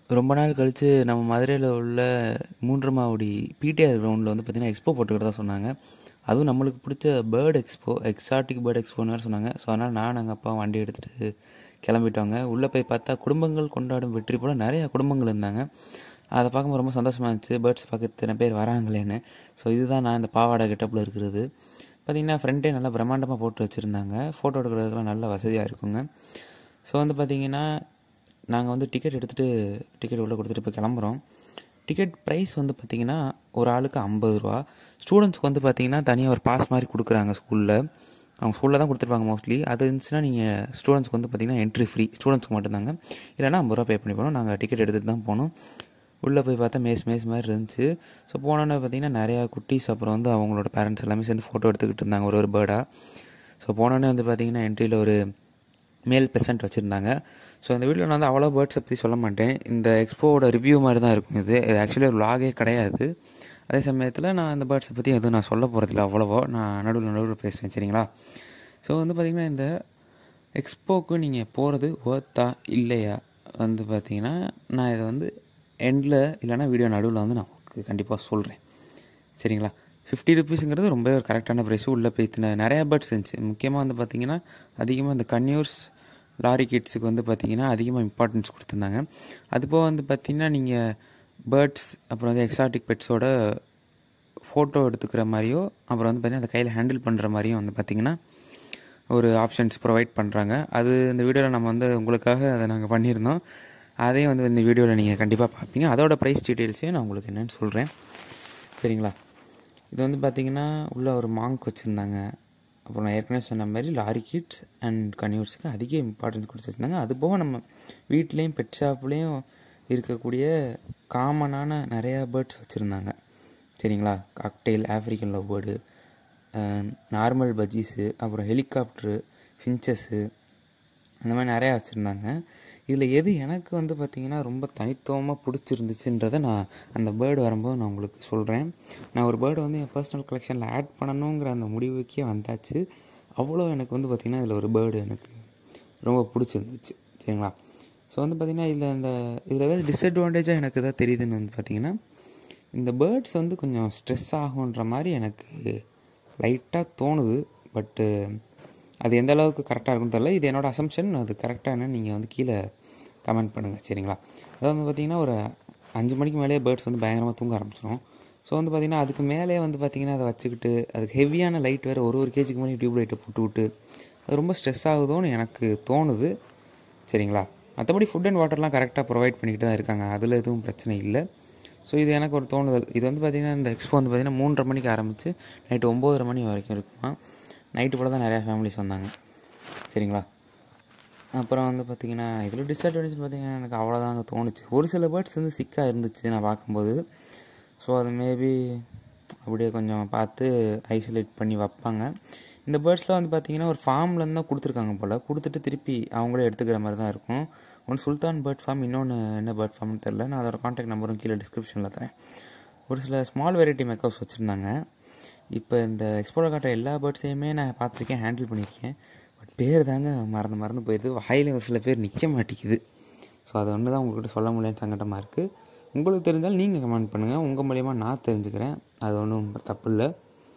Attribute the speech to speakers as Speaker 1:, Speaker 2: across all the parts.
Speaker 1: ரொம்ப நாள் கழித்து நம்ம மதுரையில் உள்ள மூன்று மாவடி பிடிஆர் கிரவுண்டில் வந்து பார்த்திங்கன்னா எக்ஸ்போ போட்டுக்கிறதா சொன்னாங்க அதுவும் நம்மளுக்கு பிடிச்ச பேர்ட் எக்ஸ்போ எக்ஸாட்டிக் பேர்ட் எக்ஸ்போன்னு வேறு சொன்னாங்க ஸோ அதனால் நான் எங்கள் அப்பா வண்டி எடுத்துகிட்டு கிளம்பிட்டோங்க உள்ளே போய் பார்த்தா குடும்பங்கள் கொண்டாடும் வெற்றி போல் நிறையா குடும்பங்கள் இருந்தாங்க அதை பார்க்கும்போது ரொம்ப சந்தோஷமாக இருந்துச்சு பேர்ட்ஸ் பார்க்க இத்தனை பேர் வராங்களேன்னு ஸோ இதுதான் நான் இந்த பாவாடை கெட்டப்பில் இருக்கிறது பார்த்திங்கன்னா ஃப்ரெண்டே நல்லா பிரம்மாண்டமாக போட்டு வச்சுருந்தாங்க ஃபோட்டோ எடுக்கிறதுக்கெல்லாம் நல்ல வசதியாக இருக்குங்க ஸோ வந்து பார்த்திங்கன்னா நாங்கள் வந்து டிக்கெட் எடுத்துகிட்டு டிக்கெட் உள்ளே கொடுத்துட்டு இப்போ கிளம்புறோம் டிக்கெட் ப்ரைஸ் வந்து பார்த்திங்கன்னா ஒரு ஆளுக்கு ஐம்பது ரூபா ஸ்டூடெண்ட்ஸ்க்கு வந்து பார்த்திங்கன்னா தனியாக ஒரு பாஸ் மாதிரி கொடுக்குறாங்க ஸ்கூலில் அவங்க ஸ்கூலில் தான் கொடுத்துருப்பாங்க மோஸ்ட்லி அது இருந்துச்சுன்னா நீங்கள் ஸ்டூடெண்ட்ஸ்க்கு வந்து பார்த்திங்கன்னா என்ட்ரி ஃப்ரீ ஸ்டூடெண்ட்ஸ்க்கு மட்டும்தாங்க இல்லைனா ஐம்பது ரூபா பே பண்ணி போனோம் நாங்கள் டிக்கெட் எடுத்துகிட்டு தான் போனோம் உள்ளே போய் பார்த்தா மேஸ் மேஸ் மாதிரி இருந்துச்சு ஸோ போனோன்னே பார்த்திங்கன்னா நிறையா குட்டீஸ் அப்புறம் வந்து அவங்களோட பேரண்ட்ஸ் எல்லாமே சேர்ந்து ஃபோட்டோ எடுத்துக்கிட்டு இருந்தாங்க ஒரு ஒரு பேர்டாக ஸோ போனோன்னே வந்து பார்த்திங்கன்னா என்ட்ரியில் ஒரு மேல் பெசன்ட் வச்சுருந்தாங்க ஸோ இந்த வீடியோவில் நான் வந்து அவ்வளோ பேர்ட்ஸை பற்றி சொல்ல மாட்டேன் இந்த எக்ஸ்போவோட ரிவ்யூ மாதிரி தான் இருக்கும் இது இது ஆக்சுவலி ஒரு லாகே கிடையாது அதே சமயத்தில் நான் இந்த பேர்ட்ஸை பற்றி எதுவும் நான் சொல்ல போகிறதில்ல அவ்வளோவோ நான் நடுவில் நடுவில் பேசுவேன் சரிங்களா ஸோ வந்து பார்த்திங்கன்னா இந்த எக்ஸ்போக்கு நீங்கள் போகிறது ஒர்த்தா இல்லையா வந்து பார்த்திங்கன்னா நான் இதை வந்து எண்டில் இல்லைனா வீடியோ நடுவில் வந்து நான் உங்களுக்கு கண்டிப்பாக சொல்கிறேன் சரிங்களா ஃபிஃப்டி ருபீஸுங்கிறது ரொம்ப ஒரு கரெக்டான ப்ரைஸு உள்ளே போய் நிறையா பேர்ட்ஸ் இருந்துச்சு முக்கியமாக வந்து பார்த்திங்கன்னா அதிகமாக இந்த கன்யூர்ஸ் லாரி கிட்ஸுக்கு வந்து பார்த்திங்கன்னா அதிகமாக இம்பார்ட்டன்ஸ் கொடுத்துருந்தாங்க அதுபோக வந்து பார்த்திங்கன்னா நீங்கள் பேர்ட்ஸ் அப்புறம் வந்து எக்ஸாட்டிக் பெட்ஸோட ஃபோட்டோ எடுத்துக்கிற மாதிரியோ அப்புறம் வந்து பார்த்திங்கன்னா அந்த கையில் ஹேண்டில் பண்ணுற மாதிரியும் வந்து பார்த்திங்கன்னா ஒரு ஆப்ஷன்ஸ் ப்ரொவைட் பண்ணுறாங்க அது இந்த வீடியோவில் நம்ம வந்து உங்களுக்காக அதை நாங்கள் பண்ணியிருந்தோம் அதையும் வந்து இந்த வீடியோவில் நீங்கள் கண்டிப்பாக பார்ப்பீங்க அதோட ப்ரைஸ் டீட்டெயில்ஸையும் நான் உங்களுக்கு என்னென்னு சொல்கிறேன் சரிங்களா இது வந்து பார்த்திங்கன்னா உள்ளே ஒரு மாங்க் வச்சுருந்தாங்க அப்புறம் நான் ஏற்கனவே சொன்ன மாதிரி லாரி கிட்ஸ் அண்ட் கன்யூர்ஸுக்கு அதிக இம்பார்ட்டன்ஸ் கொடுத்து வச்சுருந்தாங்க அது போக நம்ம வீட்லேயும் பெட் ஷாப்லேயும் இருக்கக்கூடிய காமனான நிறையா பேர்ட்ஸ் வச்சுருந்தாங்க சரிங்களா cockatiel African lovebird normal budgies அப்புறம் ஹெலிகாப்ட்ரு ஃபின்ச்சஸ்ஸு அந்த மாதிரி நிறையா வச்சுருந்தாங்க இதில் எது எனக்கு வந்து பார்த்திங்கன்னா ரொம்ப தனித்துவமாக பிடிச்சிருந்துச்சுன்றதை நான் அந்த பேர்டு வரும்போது நான் உங்களுக்கு சொல்கிறேன் நான் ஒரு பேர்டு வந்து என் பர்சனல் கலெக்ஷனில் ஆட் பண்ணணுங்கிற அந்த முடிவுக்கே வந்தாச்சு அவ்வளோ எனக்கு வந்து பார்த்திங்கன்னா இதில் ஒரு பேர்டு எனக்கு ரொம்ப பிடிச்சிருந்துச்சு சரிங்களா ஸோ வந்து பார்த்திங்கன்னா இதில் இந்த இதில் ஏதாவது டிஸ்அட்வான்டேஜாக எனக்கு எதாவது தெரியுதுன்னு வந்து பார்த்திங்கன்னா இந்த பேர்ட்ஸ் வந்து கொஞ்சம் ஸ்ட்ரெஸ் ஆகுன்ற மாதிரி எனக்கு லைட்டாக தோணுது பட்டு அது எந்த அளவுக்கு கரெக்டாக இருக்குன்னு தெரில இது என்னோடய அசம்ஷன் அது கரெக்டாக என்னன்னு நீங்கள் வந்து கீழே கமெண்ட் பண்ணுங்கள் சரிங்களா அதாவது வந்து பார்த்திங்கன்னா ஒரு அஞ்சு மணிக்கு மேலேயே பேர்ட்ஸ் வந்து பயங்கரமாக தூங்க ஆரம்பிச்சிடும் ஸோ வந்து பார்த்திங்கன்னா அதுக்கு மேலே வந்து பார்த்திங்கன்னா அதை வச்சுக்கிட்டு அதுக்கு ஹெவியான லைட் வேறு ஒரு ஒரு கேஜிக்கு மேலே டியூப் லைட்டை போட்டு விட்டு அது ரொம்ப ஸ்ட்ரெஸ் ஆகுதோன்னு எனக்கு தோணுது சரிங்களா மற்றபடி ஃபுட் அண்ட் வாட்டர்லாம் கரெக்டாக ப்ரொவைட் பண்ணிக்கிட்டு தான் இருக்காங்க அதில் எதுவும் பிரச்சனை இல்லை ஸோ இது எனக்கு ஒரு தோணுதல் இது வந்து பார்த்திங்கன்னா இந்த எக்ஸ்போ வந்து பார்த்திங்கன்னா மூன்றரை மணிக்கு ஆரம்பித்து நைட்டு ஒம்போதரை மணி வரைக்கும் இருக்குமா நைட்டு போல் தான் நிறையா ஃபேமிலிஸ் வந்தாங்க சரிங்களா அப்புறம் வந்து பார்த்திங்கன்னா இதில் டிஸ்அட்வான்டேஜ் பார்த்திங்கன்னா எனக்கு அவ்வளோதாங்க தோணுச்சு ஒரு சில பேர்ட்ஸ் வந்து சிக்காக இருந்துச்சு நான் பார்க்கும்போது ஸோ அது மேபி அப்படியே கொஞ்சம் பார்த்து ஐசோலேட் பண்ணி வைப்பாங்க இந்த பேர்ட்ஸ்லாம் வந்து பார்த்திங்கன்னா ஒரு ஃபார்ம்லேருந்து தான் கொடுத்துருக்காங்க போல் கொடுத்துட்டு திருப்பி அவங்களே எடுத்துக்கிற மாதிரி தான் இருக்கும் ஒன்று சுல்தான் பேர்ட் ஃபார்ம் இன்னொன்று என்ன பேர்ட் ஃபார்ம்னு தெரில நான் அதோட காண்டாக்ட் நம்பரும் கீழே டிஸ்கிரிப்ஷனில் தரேன் ஒரு சில ஸ்மால் வெரைட்டி மேக்கப்ஸ் வச்சுருந்தாங்க இப்போ இந்த எக்ஸ்போர்ட் காட்டுற எல்லா பேர்ட்ஸையுமே நான் பார்த்துருக்கேன் ஹேண்டில் பண்ணியிருக்கேன் பட் பேர் தாங்க மறந்து மறந்து போயிடுது வாயில் ஒரு சில பேர் நிற்க மாட்டேங்குது ஸோ அது ஒன்று தான் உங்கள்கிட்ட சொல்ல முடியலன்னு சங்கடமாக இருக்குது உங்களுக்கு தெரிஞ்சால் நீங்கள் கமெண்ட் பண்ணுங்கள் உங்கள் மூலிமா நான் தெரிஞ்சுக்கிறேன் அது ஒன்றும் தப்பு இல்லை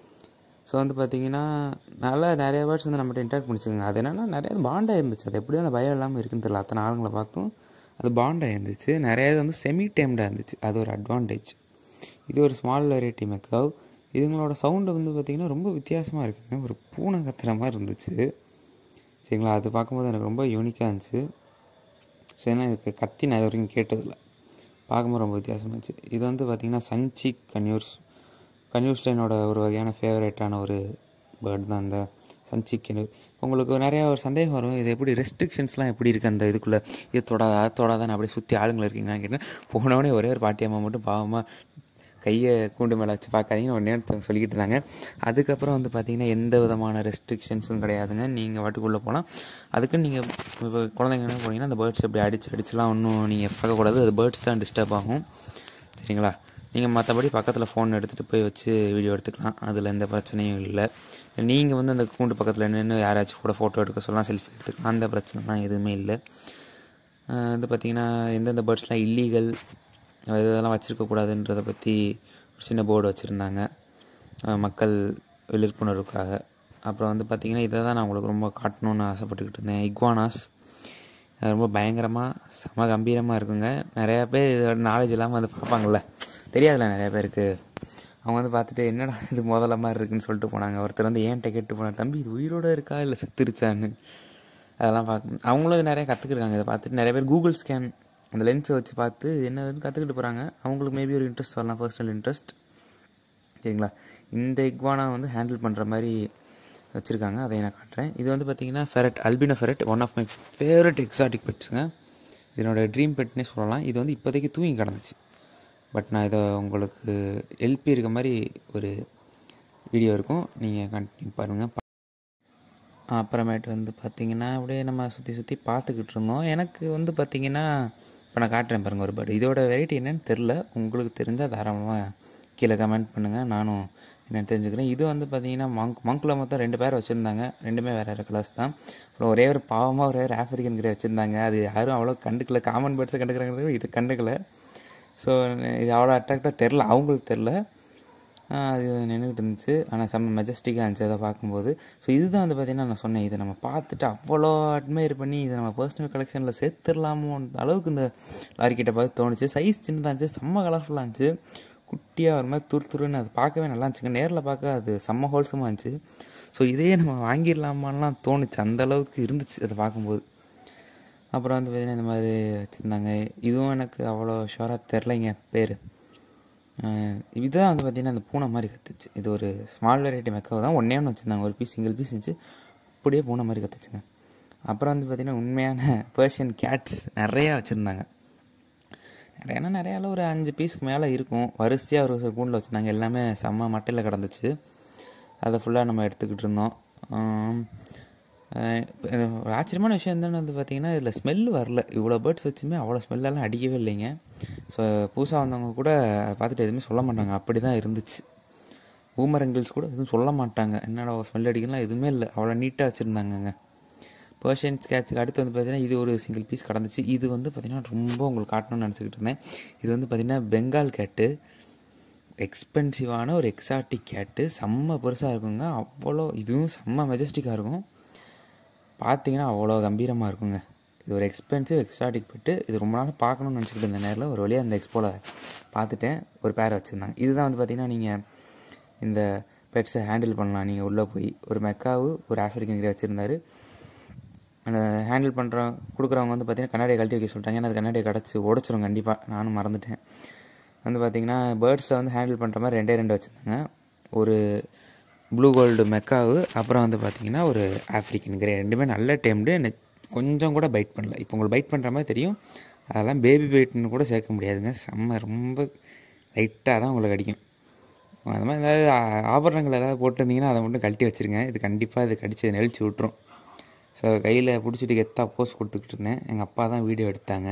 Speaker 1: ஸோ வந்து பார்த்தீங்கன்னா நல்லா நிறைய பேர்ட்ஸ் வந்து நம்மகிட்ட இன்ட்ராக்ட் பண்ணிச்சுக்கோங்க அது என்னென்னா நிறைய பாண்டாக இருந்துச்சு அது எப்படி அந்த பயம் இல்லாமல் இருக்குன்னு தெரியல அத்தனை ஆளுங்களை பார்த்தும் அது பாண்டாக இருந்துச்சு நிறைய வந்து செமி டேம்டாக இருந்துச்சு அது ஒரு அட்வான்டேஜ் இது ஒரு ஸ்மால் வெரைட்டி மெக்கவ் இதுங்களோட சவுண்டு வந்து பார்த்திங்கன்னா ரொம்ப வித்தியாசமாக இருக்குங்க ஒரு பூனை கத்துற மாதிரி இருந்துச்சு சரிங்களா அது பார்க்கும்போது எனக்கு ரொம்ப யூனிக்காக இருந்துச்சு ஸோ ஏன்னா இதுக்கு கத்தி நான் இது வரைக்கும் கேட்டதில்லை பார்க்கும்போது ரொம்ப வித்தியாசமாக இருந்துச்சு இது வந்து பார்த்திங்கன்னா சன்சிக் கன்யூர்ஸ் கன்யூர்ஸில் என்னோட ஒரு வகையான ஃபேவரேட்டான ஒரு பேர்ட் தான் அந்த சன்சிக் கன்யூர் உங்களுக்கு நிறையா ஒரு சந்தேகம் வரும் இது எப்படி ரெஸ்ட்ரிக்ஷன்ஸ்லாம் எப்படி இருக்குது அந்த இதுக்குள்ளே இது தொடாதா தொடாதான் அப்படியே சுற்றி ஆளுங்களை இருக்கீங்கன்னு கேட்டேன் போனவொடனே ஒரே ஒரு பாட்டியம்மா மட்டும் பாவமாக கையை கூண்டு மேலே வச்சு பார்க்காதீங்கன்னு ஒரு நேரத்தை சொல்லிக்கிட்டு இருந்தாங்க அதுக்கப்புறம் வந்து பார்த்திங்கன்னா எந்த விதமான ரெஸ்ட்ரிக்ஷன்ஸும் கிடையாதுங்க நீங்கள் வாட்டுக்குள்ளே போகலாம் அதுக்குன்னு நீங்கள் இப்போ குழந்தைங்க என்ன போனீங்கன்னா அந்த பேர்ட்ஸ் எப்படி அடித்து அடிச்சுலாம் ஒன்றும் நீங்கள் பார்க்கக்கூடாது அது பேர்ட்ஸ் தான் டிஸ்டர்ப் ஆகும் சரிங்களா நீங்கள் மற்றபடி பக்கத்தில் ஃபோன் எடுத்துகிட்டு போய் வச்சு வீடியோ எடுத்துக்கலாம் அதில் எந்த பிரச்சனையும் இல்லை நீங்கள் வந்து அந்த கூண்டு பக்கத்தில் நின்று யாராச்சும் கூட ஃபோட்டோ எடுக்க சொல்லலாம் செல்ஃபி எடுத்துக்கலாம் அந்த பிரச்சனைலாம் எதுவுமே இல்லை அஹ் வந்து பார்த்திங்கன்னா எந்தெந்த பேர்ட்ஸ்லாம் இல்லீகல் இதெல்லாம் வச்சுருக்கக்கூடாதுன்றதை பற்றி ஒரு சின்ன போர்டு வச்சுருந்தாங்க மக்கள் விழிப்புணர்வுக்காக அப்புறம் வந்து பார்த்திங்கன்னா இதை தான் நான் உங்களுக்கு ரொம்ப காட்டணும்னு ஆசைப்பட்டுக்கிட்டு இருந்தேன் இக்வானாஸ் அது ரொம்ப பயங்கரமாக செம கம்பீரமாக இருக்குங்க நிறையா பேர் இதோட நாலேஜ் இல்லாமல் வந்து பார்ப்பாங்கள்ல தெரியாதுல்ல நிறையா பேருக்கு அவங்க வந்து பார்த்துட்டு என்னடா இது முதல்ல மாதிரி இருக்குன்னு சொல்லிட்டு போனாங்க ஒருத்தர் வந்து ஏன்ட்ட கேட்டு போனார் தம்பி இது உயிரோடு இருக்கா இல்லை செத்துருச்சான்னு அதெல்லாம் பார்க்க அவங்களும் நிறைய கற்றுக்குறாங்க இதை பார்த்துட்டு நிறைய பேர் கூகுள் ஸ்கேன் அந்த லென்ஸை வச்சு பார்த்து என்னதுன்னு கற்றுக்கிட்டு போகிறாங்க அவங்களுக்கு மேபி ஒரு இன்ட்ரெஸ்ட் வரலாம் பர்சனல் இன்ட்ரெஸ்ட் சரிங்களா இந்த இக்வானா வந்து ஹேண்டில் பண்ணுற மாதிரி வச்சுருக்காங்க அதை நான் காட்டுறேன் இது வந்து பார்த்தீங்கன்னா ferret albino ferret one of my favourite exotic பெட்ஸுங்க இதனோட ட்ரீம் பெட்னே சொல்லலாம் இது வந்து இப்போதைக்கு தூங்கி கிடந்துச்சு பட் நான் இதை உங்களுக்கு எல்பி இருக்க மாதிரி ஒரு வீடியோ இருக்கும் நீங்கள் கண்டினியூ பாருங்கள் அப்புறமேட்டு வந்து பார்த்திங்கன்னா அப்படியே நம்ம சுற்றி சுற்றி பார்த்துக்கிட்டு இருந்தோம் எனக்கு வந்து பார்த்திங்கன்னா இப்போ நான் காட்டுறேன் பாருங்கள் ஒரு பேர்டு இதோட வெரைட்டி என்னன்னு தெரில உங்களுக்கு தெரிஞ்சால் தாராளமாக கீழே கமெண்ட் பண்ணுங்கள் நானும் என்னென்னு தெரிஞ்சுக்கிறேன் இது வந்து பார்த்தீங்கன்னா மங்க் மங்கில் மொத்தம் ரெண்டு பேர் வச்சுருந்தாங்க ரெண்டுமே வேறு வேறு கலர்ஸ் தான் அப்புறம் ஒரே ஒரு பாவமாக ஒரே ஒரு ஆஃப்ரிக்கன் கிரே வச்சுருந்தாங்க அது யாரும் அவ்வளோ கண்டுக்கல காமன் பேர்ட்ஸை கண்டுக்கிறாங்கிறது இது கண்டுக்கல ஸோ இது அவ்வளோ அட்ராக்டாக தெரில அவங்களுக்கு தெரில அது நின்றுக்கிட்டு இருந்துச்சு ஆனால் செம்ம மெஜஸ்டிக்காக இருந்துச்சு அதை பார்க்கும்போது ஸோ இதுதான் வந்து பார்த்திங்கன்னா நான் சொன்னேன் இதை நம்ம பார்த்துட்டு அவ்வளோ அட்மையர் பண்ணி இதை நம்ம பர்சனல் கலெக்ஷனில் சேர்த்துடலாமோன்ற அளவுக்கு இந்த லாரிக்கிட்ட பார்த்து தோணுச்சு சைஸ் சின்னதாக இருந்துச்சு செம்ம கலர்ஃபுல்லாக இருந்துச்சு குட்டியாக ஒரு மாதிரி துரு துருன்னு அது பார்க்கவே நல்லா இருந்துச்சுங்க நேரில் பார்க்க அது செம்ம ஹோல்சமாக இருந்துச்சு ஸோ இதையே நம்ம வாங்கிடலாமான்லாம் தோணுச்சு அந்த அளவுக்கு இருந்துச்சு அதை பார்க்கும்போது அப்புறம் வந்து பார்த்திங்கன்னா இந்த மாதிரி வச்சுருந்தாங்க இதுவும் எனக்கு அவ்வளோ ஷுவராக தெரிலைங்க பேர் இதுதான் வந்து பார்த்திங்கன்னா அந்த பூனை மாதிரி கத்துச்சு இது ஒரு ஸ்மால் வெரைட்டி மெக்காவை தான் ஒன்றே ஒன்று வச்சுருந்தாங்க ஒரு பீஸ் சிங்கிள் பீஸ் இருந்துச்சு அப்படியே பூனை மாதிரி கத்துச்சுங்க அப்புறம் வந்து பார்த்திங்கன்னா உண்மையான பர்ஷியன் கேட்ஸ் நிறையா வச்சுருந்தாங்க நிறையானா நிறையால ஒரு அஞ்சு பீஸ்க்கு மேலே இருக்கும் வரிசையாக ஒரு கூண்டில் வச்சுருந்தாங்க எல்லாமே செம்ம மட்டையில் கிடந்துச்சு அதை ஃபுல்லாக நம்ம எடுத்துக்கிட்டு இருந்தோம் ஒரு ஆச்சரியமான விஷயம் என்னென்னு வந்து பார்த்திங்கன்னா இதில் ஸ்மெல் வரல இவ்வளோ பேர்ட்ஸ் வச்சுமே அவ்வளோ ஸ்மெல்லெல்லாம் அடிக்கவே இல்லைங்க ஸோ புதுசாக வந்தவங்க கூட அதை பார்த்துட்டு எதுவுமே சொல்ல மாட்டாங்க அப்படி தான் இருந்துச்சு பூமரங்கிள்ஸ் கூட எதுவும் சொல்ல மாட்டாங்க என்னடா ஸ்மெல் அடிக்கலாம் எதுவுமே இல்லை அவ்வளோ நீட்டாக வச்சுருந்தாங்கங்க பர்ஷியன் ஸ்கேட்சுக்கு அடுத்து வந்து பார்த்திங்கன்னா இது ஒரு சிங்கிள் பீஸ் கடந்துச்சு இது வந்து பார்த்திங்கன்னா ரொம்ப உங்களுக்கு காட்டணும்னு நினச்சிக்கிட்டு இருந்தேன் இது வந்து பார்த்திங்கன்னா பெங்கால் கேட்டு எக்ஸ்பென்சிவான ஒரு எக்ஸாட்டிக் கேட்டு செம்ம பெருசாக இருக்குங்க அவ்வளோ இதுவும் செம்ம மெஜஸ்டிக்காக இருக்கும் பார்த்தீங்கன்னா அவ்வளோ கம்பீரமாக இருக்குங்க இது ஒரு எக்ஸ்பென்சிவ் எக்ஸ்ட்ராட்டிக் பெட்டு இது ரொம்ப நாள் பார்க்கணும்னு நினச்சிக்கிட்டு இருந்த நேரில் ஒரு வழியாக அந்த எக்ஸ்போவில் பார்த்துட்டேன் ஒரு பேர் வச்சுருந்தாங்க இதுதான் வந்து பார்த்திங்கன்னா நீங்கள் இந்த பெட்ஸை ஹேண்டில் பண்ணலாம் நீங்கள் உள்ளே போய் ஒரு மெக்காவு ஒரு ஆஃப்ரிக்கன் கிரே வச்சுருந்தாரு அந்த ஹேண்டில் பண்ணுற கொடுக்குறவங்க வந்து பார்த்திங்கன்னா கண்ணாடியை கழட்டி வைக்க சொல்லிட்டாங்க ஏன்னா அது கண்ணாடியை கிடச்சி உடச்சிரும் கண்டிப்பாக நானும் மறந்துட்டேன் வந்து பார்த்திங்கன்னா பேர்ட்ஸில் வந்து ஹேண்டில் பண்ணுற மாதிரி ரெண்டே ரெண்டு வச்சுருந்தாங்க ஒரு ப்ளூ கோல்டு மெக்காவு அப்புறம் வந்து பார்த்திங்கன்னா ஒரு ஆஃப்ரிக்கன் கிரே ரெண்டுமே நல்ல டைம்டு எனக்கு கொஞ்சம் கூட பைட் பண்ணல இப்போ உங்களுக்கு பைட் பண்ணுற மாதிரி தெரியும் அதெல்லாம் பேபி பைட்னு கூட சேர்க்க முடியாதுங்க செம்ம ரொம்ப லைட்டாக தான் உங்களுக்கு அடிக்கும் அது மாதிரி ஏதாவது ஆபரணங்கள் ஏதாவது போட்டிருந்தீங்கன்னா அதை மட்டும் கழட்டி வச்சுருங்க இது கண்டிப்பாக இது கடிச்சு நெளிச்சு விட்ரும் ஸோ கையில் பிடிச்சிட்டு கெத்தாக போஸ் கொடுத்துக்கிட்டு இருந்தேன் எங்கள் அப்பா தான் வீடியோ எடுத்தாங்க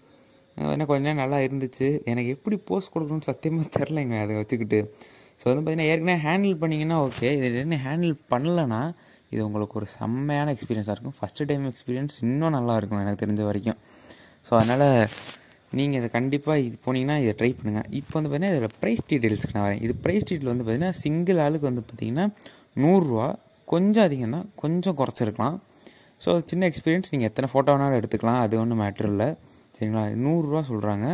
Speaker 1: என்ன கொஞ்ச நேரம் நல்லா இருந்துச்சு எனக்கு எப்படி போஸ் கொடுக்கணும்னு சத்தியமாக தெரிலங்க அதை வச்சுக்கிட்டு ஸோ வந்து பார்த்திங்கன்னா ஏற்கனவே ஹேண்டில் பண்ணிங்கன்னா ஓகே இது என்ன ஹேண்டில் பண்ணலன்னா இது உங்களுக்கு ஒரு செம்மையான எக்ஸ்பீரியன்ஸாக இருக்கும் ஃபஸ்ட்டு டைம் எக்ஸ்பீரியன்ஸ் இன்னும் நல்லாயிருக்கும் எனக்கு தெரிஞ்ச வரைக்கும் ஸோ அதனால் நீங்கள் இதை கண்டிப்பாக இது போனீங்கன்னா இதை ட்ரை பண்ணுங்கள் இப்போ வந்து பார்த்தீங்கன்னா இதில் ப்ரைஸ் டீட்டெயில்ஸ்க்கு நான் வரேன் இது ப்ரைஸ் டீட்டெயில் வந்து பார்த்திங்கன்னா சிங்கிள் ஆளுக்கு வந்து பார்த்திங்கன்னா நூறுரூவா கொஞ்சம் அதிகம் தான் கொஞ்சம் குறைச்சிருக்கலாம் ஸோ சின்ன எக்ஸ்பீரியன்ஸ் நீங்கள் எத்தனை ஃபோட்டோ வேணாலும் எடுத்துக்கலாம் அது ஒன்றும் மேட்ரு இல்லை சரிங்களா நூறுரூவா சொல்கிறாங்க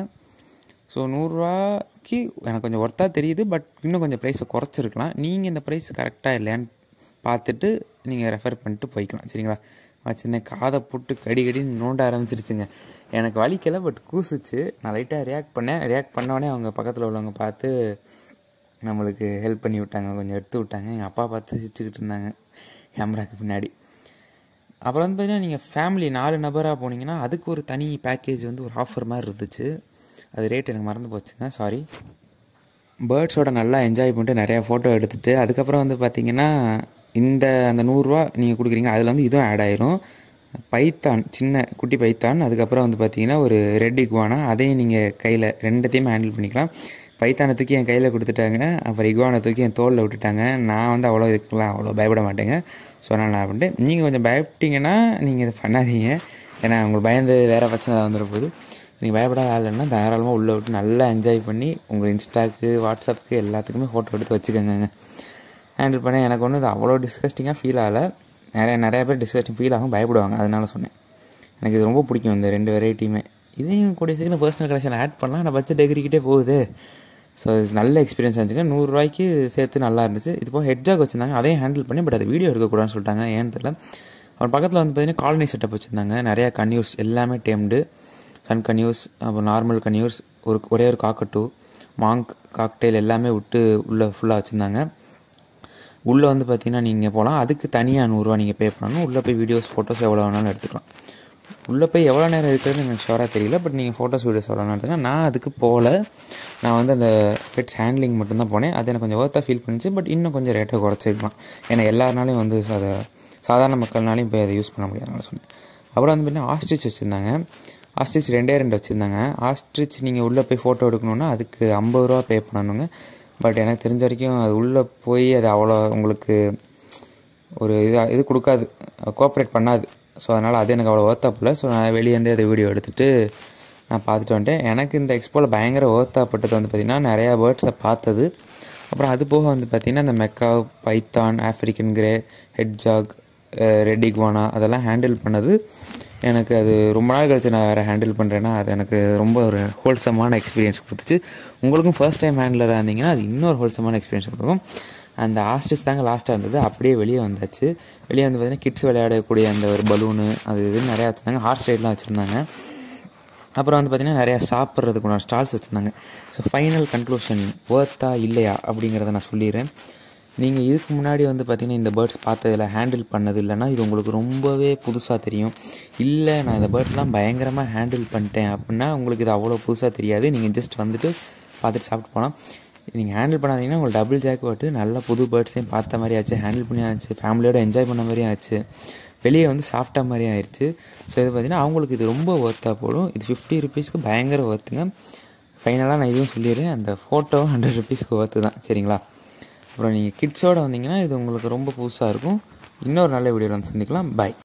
Speaker 1: ஸோ நூறுரூவாய்க்கு எனக்கு கொஞ்சம் ஒர்த்தாக தெரியுது பட் இன்னும் கொஞ்சம் ப்ரைஸை குறைச்சிருக்கலாம் நீங்கள் இந்த ப்ரைஸ் கரெக்டாக இல்லையான்னு பார்த்துட்டு நீங்கள் ரெஃபர் பண்ணிட்டு போய்க்கலாம் சரிங்களா வச்சுருந்தேன் காதை போட்டு கடி கடின்னு நோண்ட ஆரம்பிச்சிருச்சுங்க எனக்கு வலிக்கலை பட் கூசிச்சு நான் லைட்டாக ரியாக்ட் பண்ணேன் ரியாக்ட் பண்ணோடனே அவங்க பக்கத்தில் உள்ளவங்க பார்த்து நம்மளுக்கு ஹெல்ப் பண்ணி விட்டாங்க கொஞ்சம் எடுத்து விட்டாங்க எங்கள் அப்பா பார்த்து சிரிச்சுக்கிட்டு இருந்தாங்க கேமராக்கு பின்னாடி அப்புறம் வந்து பார்த்தீங்கன்னா நீங்கள் ஃபேமிலி நாலு நபராக போனீங்கன்னா அதுக்கு ஒரு தனி பேக்கேஜ் வந்து ஒரு ஆஃபர் மாதிரி இருந்துச்சு அது ரேட் எனக்கு மறந்து போச்சுங்க சாரி பேர்ட்ஸோட நல்லா என்ஜாய் பண்ணிட்டு நிறையா ஃபோட்டோ எடுத்துகிட்டு அதுக்கப்புறம் வந்து பார்த்தீங்கன்னா இந்த அந்த நூறுரூவா நீங்கள் கொடுக்குறீங்க அதில் வந்து இதுவும் ஆட் ஆயிரும் பைத்தான் சின்ன குட்டி பைத்தான் அதுக்கப்புறம் வந்து பார்த்தீங்கன்னா ஒரு ரெட் இக்வானா அதையும் நீங்கள் கையில் ரெண்டுத்தையுமே ஹேண்டில் பண்ணிக்கலாம் பைத்தானை தூக்கி என் கையில் கொடுத்துட்டாங்க அப்புறம் இக்வானை தூக்கி என் தோளில் விட்டுட்டாங்க நான் வந்து அவ்வளோ இதுக்கெலாம் அவ்வளோ பயப்பட மாட்டேங்க ஸோ நான் நான் பண்ணிட்டு நீங்கள் கொஞ்சம் பயப்பட்டீங்கன்னா நீங்கள் இதை பண்ணாதீங்க ஏன்னா உங்களுக்கு பயந்து வேறு பிரச்சனை வந்துட போகுது நீங்கள் பயப்படாத ஆளுன்னா தாராளமாக உள்ளே விட்டு நல்லா என்ஜாய் பண்ணி உங்கள் இன்ஸ்டாக்கு வாட்ஸ்அப்புக்கு எல்லாத்துக்குமே ஃபோட்டோ எடுத்து வச்சுக்கோங்க ஹேண்டில் பண்ண எனக்கு ஒன்றும் இது அவ்வளோ டிஸ்கஸ்டிங்காக ஃபீல் ஆகலை நிறைய நிறைய பேர் டிஸ்கஸ்டிங் ஃபீல் ஆகும் பயப்படுவாங்க அதனால சொன்னேன் எனக்கு இது ரொம்ப பிடிக்கும் இந்த ரெண்டு வெரைட்டியுமே இதையும் கூடிய சீக்கிரம் பர்சனல் கலெக்ஷன் ஆட் பண்ணலாம் நான் பட்ஜெட் டிகிரிக்கிட்டே போகுது ஸோ இது நல்ல எக்ஸ்பீரியன்ஸ் இருந்துச்சுங்க நூறுரூவாய்க்கு சேர்த்து நல்லா இருந்துச்சு இது போக ஹெட்ஜாக் வச்சுருந்தாங்க அதையும் ஹேண்டில் பண்ணி பட் அது வீடியோ எடுக்கக்கூடாதுன்னு சொல்லிட்டாங்க ஏன்னு தெரியல அவர் பக்கத்தில் வந்து பார்த்தீங்கன்னா காலனி செட்டப் வச்சுருந்தாங்க நிறையா கன்யூஸ் எல்லாமே டேம்டு சன் கன்யூஸ் அப்புறம் நார்மல் கன்யூஸ் ஒரு ஒரே ஒரு காக்கட்டூ மாங்க் காக்டெயில் எல்லாமே விட்டு உள்ளே ஃபுல்லாக வச்சுருந்தாங்க உள்ளே வந்து பார்த்தீங்கன்னா நீங்கள் போகலாம் அதுக்கு தனியாக நூறுரூவா நீங்கள் பே பண்ணணும் உள்ளே போய் வீடியோஸ் ஃபோட்டோஸ் எவ்வளோ வேணாலும் எடுத்துக்கலாம் உள்ளே போய் எவ்வளோ நேரம் இருக்கிறது எனக்கு ஷோராக தெரியல பட் நீங்கள் ஃபோட்டோஸ் வீடியோஸ் எவ்வளோ நேரம் எடுத்துக்கலாம் நான் அதுக்கு போகல நான் வந்து அந்த பெட்ஸ் ஹேண்ட்லிங் மட்டும்தான் போனேன் அது எனக்கு கொஞ்சம் ஒர்த்தாக ஃபீல் பண்ணிச்சு பட் இன்னும் கொஞ்சம் ரேட்டை குறைச்சிருக்கலாம் ஏன்னா எல்லாருனாலையும் வந்து அதை சாதாரண மக்கள்னாலையும் போய் அதை யூஸ் பண்ண முடியாதுன்னு சொன்னேன் அப்புறம் வந்து பார்த்தீங்கன்னா ஆஸ்ட்ரிச் வச்சுருந்தாங்க ஆஸ்ட்ரிச் ரெண்டே ரெண்டு வச்சுருந்தாங்க ஆஸ்ட்ரிச் நீங்கள் உள்ளே போய் ஃபோட்டோ எடுக்கணுன்னா அதுக்கு ஐம்பது ரூபா பே பண்ணணுங்க பட் எனக்கு தெரிஞ்ச வரைக்கும் அது உள்ளே போய் அது அவ்வளோ உங்களுக்கு ஒரு இது இது கொடுக்காது கோஆப்ரேட் பண்ணாது ஸோ அதனால் அது எனக்கு அவ்வளோ ஒர்த்தாப்பில்ல ஸோ நான் வெளியேருந்து அதை வீடியோ எடுத்துகிட்டு நான் பார்த்துட்டு வந்துட்டேன் எனக்கு இந்த எக்ஸ்போவில் பயங்கர ஒர்த்தாப்பட்டது வந்து பார்த்திங்கன்னா நிறையா பேர்ட்ஸை பார்த்தது அப்புறம் அது போக வந்து பார்த்திங்கன்னா இந்த macaw python African grey hedgehog red iguana அதெல்லாம் ஹேண்டில் பண்ணது எனக்கு அது ரொம்ப நாள் கழிச்சு நான் வேறு ஹேண்டில் பண்ணுறேன்னா அது எனக்கு ரொம்ப ஒரு ஹோல்சமான எக்ஸ்பீரியன்ஸ் கொடுத்துச்சு உங்களுக்கும் ஃபர்ஸ்ட் டைம் ஹேண்டிலராக இருந்தீங்கன்னா அது இன்னொரு ஹோல்சமான எக்ஸ்பீரியன்ஸ் கொடுக்கும் அந்த ஆஸ்டிஸ் தாங்க லாஸ்ட்டாக இருந்தது அப்படியே வெளியே வந்தாச்சு வெளியே வந்து பார்த்தீங்கன்னா கிட்ஸ் விளையாடக்கூடிய அந்த ஒரு பலூனு அது இது நிறையா வச்சுருந்தாங்க ஹார்ஸ் ரைட்லாம் வச்சுருந்தாங்க அப்புறம் வந்து பார்த்திங்கன்னா நிறையா சாப்பிட்றதுக்கு உண்டான ஸ்டால்ஸ் வச்சுருந்தாங்க ஸோ ஃபைனல் கன்க்ளூஷன் ஒர்த்தா இல்லையா அப்படிங்கிறத நான் சொல்லிடுறேன் நீங்கள் இதுக்கு முன்னாடி வந்து பார்த்திங்கன்னா இந்த பேர்ட்ஸ் பார்த்ததில் ஹேண்டில் பண்ணது இல்லைன்னா இது உங்களுக்கு ரொம்பவே புதுசாக தெரியும் இல்லை நான் இந்த பேர்ட்ஸ்லாம் பயங்கரமாக ஹேண்டில் பண்ணிட்டேன் அப்படின்னா உங்களுக்கு இது அவ்வளோ புதுசாக தெரியாது நீங்கள் ஜஸ்ட் வந்துட்டு பார்த்துட்டு சாப்பிட்டு போனால் நீங்கள் ஹேண்டில் பண்ணாதீங்கன்னா உங்களுக்கு டபுள் ஜாக் போட்டு நல்ல புது பேர்ட்ஸையும் பார்த்த மாதிரி ஆச்சு ஹேண்டில் பண்ணி ஆச்சு ஃபேமிலியோட என்ஜாய் பண்ண மாதிரியும் ஆச்சு வெளியே வந்து சாப்பிட்டா மாதிரி ஆயிடுச்சு ஸோ இது பார்த்திங்கன்னா அவங்களுக்கு இது ரொம்ப ஒர்த்தாக போடும் இது ஃபிஃப்டி ருபீஸ்க்கு பயங்கர ஒர்த்துங்க ஃபைனலாக நான் இதுவும் சொல்லிடுறேன் அந்த ஃபோட்டோவும் ஹண்ட்ரட் ருபீஸ்க்கு ஒர்த்து தான் சரிங்களா அப்புறம் நீங்கள் கிட்ஸோடு வந்தீங்கன்னா இது உங்களுக்கு ரொம்ப புதுசாக இருக்கும் இன்னொரு நல்ல வீடியோவில் வந்து சந்திக்கலாம் பாய்